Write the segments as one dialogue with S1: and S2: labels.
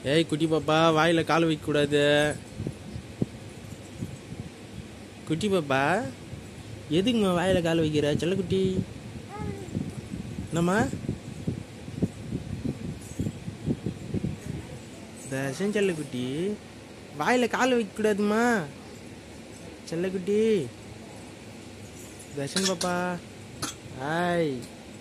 S1: ஏய் குட்டி பாப்பா வாயில கால் வைக்க கூடாது குட்டி பாப்பா எதுக்கும்மா வாயில கால் வைக்கிற செல்லக்குட்டி என்னம்மா தர்ஷன் செல்லக்குட்டி வாயில கால் வைக்க கூடாதும்மா செல்லக்குட்டி தர்ஷன் பாப்பா ஹாய்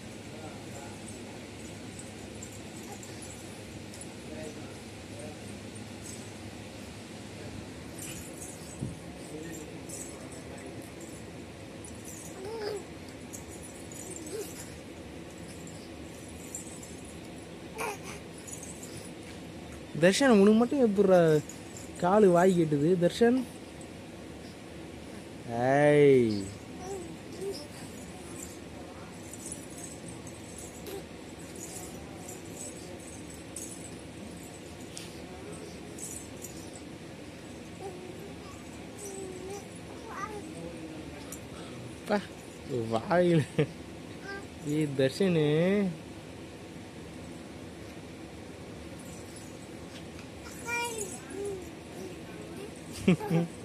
S1: தர்ஷன் உனக்கு மட்டும் எப்படிடா காலு வாய் கேட்டுது தர்ஷன் ஏய் பா வாயில் ஏய் தர்ஷனு
S2: Hi.